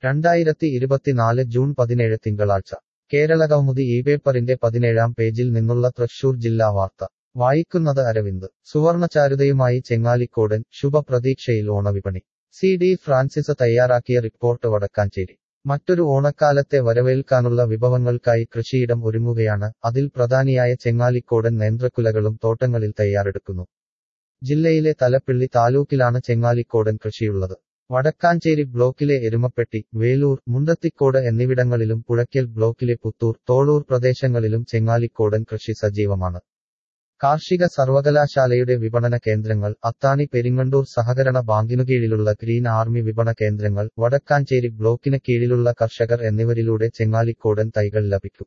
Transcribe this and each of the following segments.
രണ്ടായിരത്തി ഇരുപത്തിനാല് ജൂൺ പതിനേഴ് തിങ്കളാഴ്ച കേരളകൗമുദി ഈ പേപ്പറിന്റെ പതിനേഴാം പേജിൽ നിന്നുള്ള തൃശൂർ ജില്ലാ വാർത്ത വായിക്കുന്നത് അരവിന്ദ് സുവർണചാരുതയുമായി ചെങ്ങാലിക്കോടൻ ശുഭപ്രതീക്ഷയിൽ ഓണവിപണി സി ഡി ഫ്രാൻസിസ് തയ്യാറാക്കിയ റിപ്പോർട്ട് വടക്കാഞ്ചേരി മറ്റൊരു ഓണക്കാലത്തെ വരവേൽക്കാനുള്ള വിഭവങ്ങൾക്കായി കൃഷിയിടം ഒരുങ്ങുകയാണ് അതിൽ പ്രധാനിയായ ചെങ്ങാലിക്കോടൻ നേന്ത്രക്കുലകളും തോട്ടങ്ങളിൽ തയ്യാറെടുക്കുന്നു ജില്ലയിലെ തലപ്പിള്ളി താലൂക്കിലാണ് ചെങ്ങാലിക്കോടൻ കൃഷിയുള്ളത് വടക്കാഞ്ചേരി ബ്ലോക്കിലെ എരുമപ്പെട്ടി വേലൂർ മുണ്ടത്തിക്കോട് എന്നിവിടങ്ങളിലും പുഴയ്ക്കൽ ബ്ലോക്കിലെ പുത്തൂർ തോളൂർ പ്രദേശങ്ങളിലും ചെങ്ങാലിക്കോടൻ കൃഷി സജീവമാണ് കാർഷിക സർവകലാശാലയുടെ വിപണന കേന്ദ്രങ്ങൾ അത്താണി പെരിങ്ങണ്ടൂർ സഹകരണ ബാങ്കിനു കീഴിലുള്ള ഗ്രീൻ ആർമി വിപണ കേന്ദ്രങ്ങൾ വടക്കാഞ്ചേരി ബ്ലോക്കിന് കീഴിലുള്ള കർഷകർ എന്നിവരിലൂടെ ചെങ്ങാലിക്കോടൻ തൈകൾ ലഭിക്കും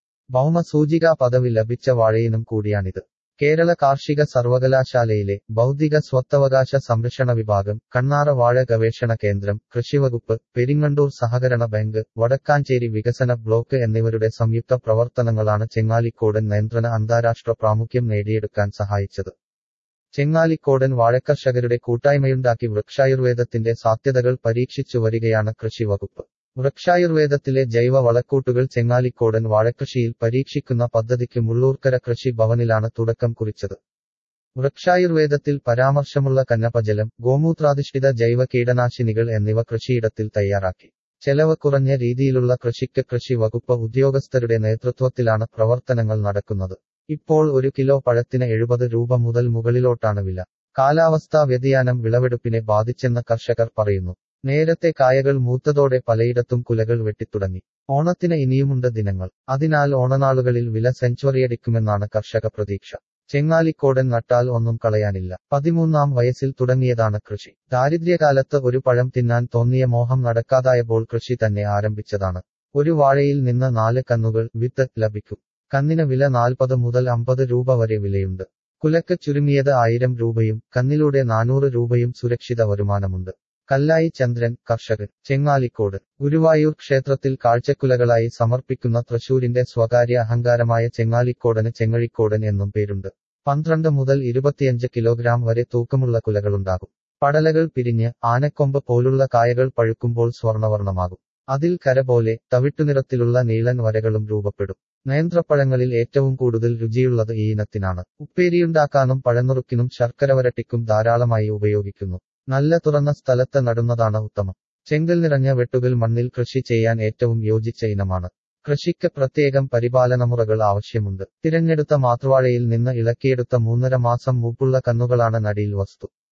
ഭൗമസൂചികാ പദവി ലഭിച്ച വാഴയിനം കൂടിയാണിത് കേരള കാർഷിക സർവകലാശാലയിലെ ബൗദ്ധിക സ്വത്തവകാശ സംരക്ഷണ വിഭാഗം കണ്ണാറ വാഴ ഗവേഷണ കേന്ദ്രം കൃഷിവകുപ്പ് പെരിങ്ങണ്ടൂർ സഹകരണ ബാങ്ക് വടക്കാഞ്ചേരി വികസന ബ്ലോക്ക് എന്നിവരുടെ സംയുക്ത പ്രവർത്തനങ്ങളാണ് ചെങ്ങാലിക്കോടൻ നിയന്ത്രണ അന്താരാഷ്ട്ര പ്രാമുഖ്യം നേടിയെടുക്കാൻ സഹായിച്ചത് ചെങ്ങാലിക്കോടൻ വാഴക്കർഷകരുടെ കൂട്ടായ്മയുണ്ടാക്കി വൃക്ഷായുർവേദത്തിന്റെ സാധ്യതകൾ പരീക്ഷിച്ചു വരികയാണ് കൃഷിവകുപ്പ് വൃക്ഷായുർവേദത്തിലെ ജൈവ വളക്കൂട്ടുകൾ ചെങ്ങാലിക്കോടൻ വാഴക്കൃഷിയിൽ പരീക്ഷിക്കുന്ന പദ്ധതിക്ക് മുള്ളൂർക്കര കൃഷി ഭവനിലാണ് തുടക്കം കുറിച്ചത് വൃക്ഷായുർവേദത്തിൽ പരാമർശമുള്ള കന്നപ്പജലം ഗോമൂത്രാധിഷ്ഠിത ജൈവ കീടനാശിനികൾ എന്നിവ കൃഷിയിടത്തിൽ തയ്യാറാക്കി ചെലവ് കുറഞ്ഞ രീതിയിലുള്ള കൃഷിക്ക് കൃഷി വകുപ്പ് ഉദ്യോഗസ്ഥരുടെ നേതൃത്വത്തിലാണ് പ്രവർത്തനങ്ങൾ നടക്കുന്നത് ഇപ്പോൾ ഒരു കിലോ പഴത്തിന് എഴുപത് രൂപ മുതൽ മുകളിലോട്ടാണ് വില കാലാവസ്ഥാ വ്യതിയാനം വിളവെടുപ്പിനെ ബാധിച്ചെന്ന് കർഷകർ പറയുന്നു നേരത്തെ കായകൾ മൂത്തതോടെ പലയിടത്തും കുലകൾ വെട്ടിത്തുടങ്ങി ഓണത്തിന് ഇനിയുമുണ്ട് ദിനങ്ങൾ അതിനാൽ ഓണനാളുകളിൽ വില സെഞ്ചുറിയടിക്കുമെന്നാണ് കർഷക പ്രതീക്ഷ ചെങ്ങാലിക്കോടൻ നട്ടാൽ ഒന്നും കളയാനില്ല പതിമൂന്നാം വയസ്സിൽ തുടങ്ങിയതാണ് കൃഷി ദാരിദ്ര്യകാലത്ത് ഒരു പഴം തിന്നാൻ തോന്നിയ മോഹം നടക്കാതായപ്പോൾ കൃഷി തന്നെ ആരംഭിച്ചതാണ് ഒരു വാഴയിൽ നിന്ന് നാല് കന്നുകൾ വിത്ത് ലഭിക്കും കന്നിന് വില നാൽപ്പത് മുതൽ അമ്പത് രൂപ വരെ വിലയുണ്ട് കുലക്ക് ചുരുങ്ങിയത് ആയിരം രൂപയും കന്നിലൂടെ നാനൂറ് രൂപയും സുരക്ഷിത വരുമാനമുണ്ട് കല്ലായി ചന്ദ്രൻ കർഷകൻ ചെങ്ങാലിക്കോട് ഗുരുവായൂർ ക്ഷേത്രത്തിൽ കാഴ്ചക്കുലകളായി സമർപ്പിക്കുന്ന തൃശൂരിന്റെ സ്വകാര്യ അഹങ്കാരമായ ചെങ്ങാലിക്കോടന് ചെങ്ങഴിക്കോടൻ എന്നും പേരുണ്ട് പന്ത്രണ്ട് മുതൽ ഇരുപത്തിയഞ്ച് കിലോഗ്രാം വരെ തൂക്കമുള്ള കുലകളുണ്ടാകും പടലകൾ പിരിഞ്ഞ് ആനക്കൊമ്പ് പോലുള്ള കായകൾ പഴുക്കുമ്പോൾ സ്വർണവർണ്ണമാകും അതിൽ കര പോലെ തവിട്ടുനിറത്തിലുള്ള നീളൻ വരകളും രൂപപ്പെടും നേന്ത്രപ്പഴങ്ങളിൽ ഏറ്റവും കൂടുതൽ രുചിയുള്ളത് ഈ ഇനത്തിനാണ് ഉപ്പേരിയുണ്ടാക്കാനും പഴനുറുക്കിനും ശർക്കര വരട്ടിക്കും ധാരാളമായി ഉപയോഗിക്കുന്നു നല്ല തുറന്ന സ്ഥലത്ത് നടുന്നതാണ് ഉത്തമം ചെങ്കൽ നിറഞ്ഞ വെട്ടുകൾ മണ്ണിൽ കൃഷി ചെയ്യാൻ ഏറ്റവും യോജിച്ച ഇനമാണ് കൃഷിക്ക് പ്രത്യേകം പരിപാലനമുറകൾ ആവശ്യമുണ്ട് തിരഞ്ഞെടുത്ത മാതൃവാഴയിൽ നിന്ന് ഇളക്കിയെടുത്ത മൂന്നര മാസം മൂപ്പുള്ള കന്നുകളാണ് നടിയിൽ വസ്തു